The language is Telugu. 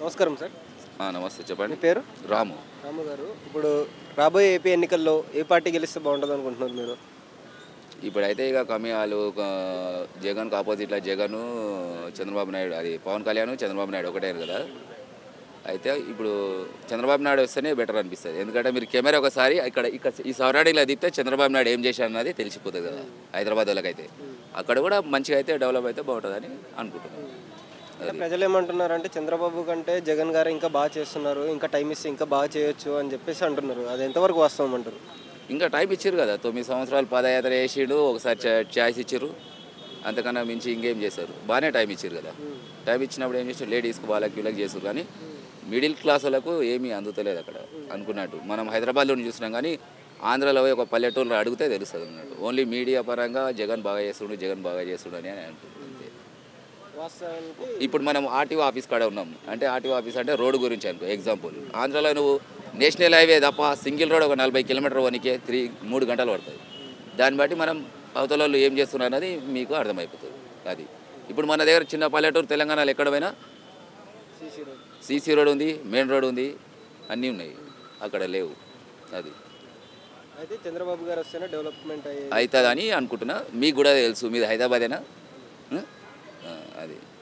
నమస్కారం సార్ ఆ, నమస్తే మీ చెప్పండి పేరు రాము రాము గారు ఇప్పుడు రాబోయే ఏపీ ఎన్నికల్లో ఏ పార్టీ గెలిస్తే బాగుంటుంది అనుకుంటున్నారు మీరు ఇప్పుడైతే ఇక కమియాలు జగన్కు ఆపోజిట్లో జగన్ చంద్రబాబు నాయుడు అది పవన్ కళ్యాణ్ చంద్రబాబు నాయుడు ఒకటే కదా అయితే ఇప్పుడు చంద్రబాబు నాయుడు వస్తేనే బెటర్ అనిపిస్తుంది ఎందుకంటే మీరు కెమెరా ఒకసారి ఇక్కడ ఇక్కడ ఈ సౌరాడిలో దిగితే చంద్రబాబు నాయుడు ఏం చేశాడు అన్నది తెలిసిపోతుంది కదా హైదరాబాద్ వాళ్ళకైతే అక్కడ కూడా మంచిగా అయితే డెవలప్ అయితే బాగుంటుందని అనుకుంటున్నాను అంటే ప్రజలు ఏమంటున్నారంటే చంద్రబాబు కంటే జగన్ గారు ఇంకా బాగా చేస్తున్నారు ఇంకా టైం ఇస్తే ఇంకా బాగా చేయొచ్చు అని చెప్పేసి అంటున్నారు అది ఎంతవరకు వాస్తవం అంటారు ఇంకా టైం ఇచ్చారు కదా తొమ్మిది సంవత్సరాలు పాదయాత్ర చేసిండు ఒకసారి చా- ఛాయిస్ ఇచ్చారు అంతకన్నా మించి ఇంకేం చేశారు బాగానే టైం ఇచ్చారు కదా టైం ఇచ్చినప్పుడు ఏం చేస్తారు లేడీస్కి వాళ్ళకి వీళ్ళకి చేస్తారు కానీ మిడిల్ క్లాస్ వాళ్ళకు ఏమీ అందుతలేదు అక్కడ అనుకున్నట్టు మనం హైదరాబాద్లో చూసినాం కానీ ఆంధ్రాలో పోయి ఒక పల్లెటూరులో అడిగితే తెలుస్తుంది అన్నట్టు ఓన్లీ మీడియా పరంగా జగన్ బాగా చేస్తుండు జగన్ బాగా చేస్తుండు అని అంటుంది అంతే. వాస్తవానికి ఇప్పుడు మనం ఆర్టీఓ ఆఫీస్ కాడ ఉన్నాం అంటే ఆర్టీఓ ఆఫీస్ అంటే రోడ్డు గురించి అనుకో ఎగ్జాంపుల్ ఆంధ్రాలో నువ్వు నేషనల్ హైవే తప్ప సింగిల్ రోడ్ ఒక నలభై కిలోమీటర్ వనికే త్రీ మూడు గంటలు పడుతుంది దాన్ని బట్టి మనం అవతల వాళ్ళు ఏం చేస్తున్నారు అనేది మీకు అర్థమైపోతుంది అది ఇప్పుడు మన దగ్గర చిన్న పల్లెటూరు తెలంగాణలో ఎక్కడ పోయినా సీసీ రోడ్ సీసీ రోడ్ ఉంది మెయిన్ రోడ్ ఉంది అన్నీ ఉన్నాయి అక్కడ లేవు అది అయితే చంద్రబాబు గారు వస్తేనే డెవలప్మెంట్ అయ్యే అవుతుందని అనుకుంటున్నా మీకు కూడా తెలుసు మీది హైదరాబాదేనా ఆ? ఆ, అది